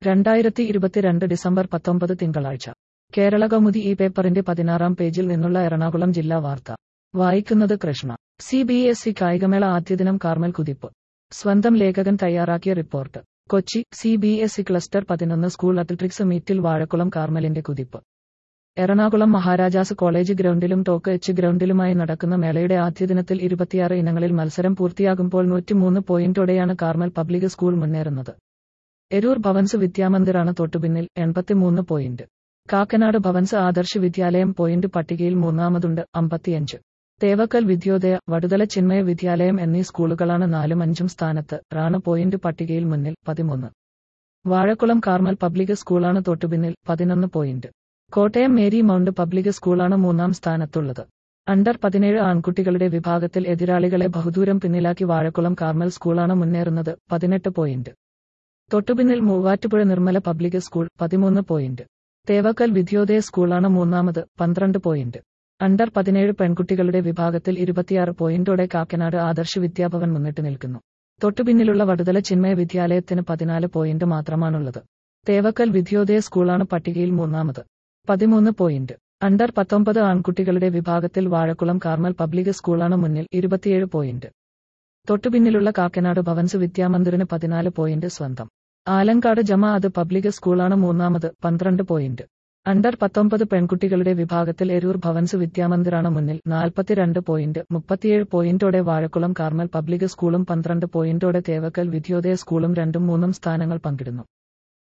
രണ്ടായിരത്തി ഇരുപത്തിരണ്ട് ഡിസംബർ പത്തൊമ്പത് തിങ്കളാഴ്ച കേരള കൗമുദി ഈ പേപ്പറിന്റെ പതിനാറാം പേജിൽ നിന്നുള്ള എറണാകുളം ജില്ലാ വാർത്ത വായിക്കുന്നത് Krishna C B S E കായികമേള ആദ്യദിനം കാർമൽ കുതിപ്പ് സ്വന്തം ലേഖകൻ തയ്യാറാക്കിയ റിപ്പോർട്ട് Kochi C B S E cluster പതിനൊന്ന് സ്കൂൾ അത്ലറ്റിക്സ് മീറ്റിൽ വാഴക്കുളം കാർമലിന്റെ കുതിപ്പ് എറണാകുളം മഹാരാജാസ് കോളേജ് ഗ്രൗണ്ടിലും ടോക്ക് എച്ച് ഗ്രൗണ്ടിലുമായി നടക്കുന്ന മേളയുടെ ആദ്യ ദിനത്തിൽ ഇരുപത്തിയാറ് ഇനങ്ങളിൽ മത്സരം പൂർത്തിയാകുമ്പോൾ നൂറ്റിമൂന്ന് പോയിന്റോടെയാണ് കാർമൽ പബ്ലിക് സ്കൂൾ മുന്നേറുന്നത് എരൂർ ഭവൻസ് വിദ്യാമന്ദിറാണ് തൊട്ടുപിന്നിൽ എൺപത്തിമൂന്ന് പോയിന്റ് കാക്കനാട് ഭവൻസ് ആദർശ് വിദ്യാലയം പോയിന്റ് പട്ടികയിൽ മൂന്നാമതുണ്ട് അമ്പത്തിയഞ്ച് തേവക്കൽ വിദ്യോദയ വടുതല ചിന്മയ വിദ്യാലയം എന്നീ സ്കൂളുകളാണ് നാലും അഞ്ചും സ്ഥാനത്ത് റാണ് പോയിന്റ് പട്ടികയിൽ മുന്നിൽ പതിമൂന്ന് വാഴക്കുളം കാർമൽ പബ്ലിക് സ്കൂളാണ് തൊട്ടുപിന്നിൽ പതിനൊന്ന് point Kottayam Mary Mount public സ്കൂളാണ് മൂന്നാം സ്ഥാനത്തുള്ളത് അണ്ടർ പതിനേഴ് ആൺകുട്ടികളുടെ വിഭാഗത്തിൽ എതിരാളികളെ ബഹുദൂരം പിന്നിലാക്കി വാഴക്കുളം കാർമൽ സ്കൂളാണ് മുന്നേറുന്നത് പതിനെട്ട് പോയിന്റ് തൊട്ടുപിന്നിൽ മൂവാറ്റുപുഴ നിർമ്മല പബ്ലിക് സ്കൂൾ പതിമൂന്ന് പോയിന്റ് തേവക്കൽ വിദ്യോദയ സ്കൂളാണ് മൂന്നാമത് പന്ത്രണ്ട് പോയിന്റ് അണ്ടർ പതിനേഴ് പെൺകുട്ടികളുടെ വിഭാഗത്തിൽ ഇരുപത്തിയാറ് പോയിന്റോടെ കാക്കനാട് ആദർശ് വിദ്യാഭവൻ മുന്നിട്ട് നിൽക്കുന്നു തൊട്ടുപിന്നിലുള്ള വടുതല ചിന്മയ വിദ്യാലയത്തിന് പതിനാല് പോയിന്റ് മാത്രമാണുള്ളത് തേവക്കൽ വിദ്യോദയ സ്കൂളാണ് പട്ടികയിൽ മൂന്നാമത് പതിമൂന്ന് പോയിന്റ് അണ്ടർ പത്തൊമ്പത് ആൺകുട്ടികളുടെ വിഭാഗത്തിൽ വാഴക്കുളം കാർമൽ പബ്ലിക് സ്കൂളാണ് മുന്നിൽ ഇരുപത്തിയേഴ് പോയിന്റ് തൊട്ടുപിന്നിലുള്ള കാക്കനാട് ഭവൻസ് വിദ്യാമന്ദിറിന് പതിനാല് പോയിന്റ് സ്വന്തം ആലങ്കാട് ജമാഅത്ത് പബ്ലിക് സ്കൂളാണ് മൂന്നാമത് പന്ത്രണ്ട് പോയിന്റ് അണ്ടർ പത്തൊമ്പത് പെൺകുട്ടികളുടെ വിഭാഗത്തിൽ എരൂർ ഭവൻസ് വിദ്യാമന്ദിറാണ് മുന്നിൽ നാൽപ്പത്തിരണ്ട് പോയിന്റ് മുപ്പത്തിയേഴ് പോയിന്റോടെ വാഴക്കുളം കാർമൽ പബ്ലിക് സ്കൂളും പന്ത്രണ്ട് പോയിന്റോടെ തേവക്കൽ വിദ്യോദയ സ്കൂളും രണ്ടും മൂന്നും സ്ഥാനങ്ങൾ പങ്കിടുന്നു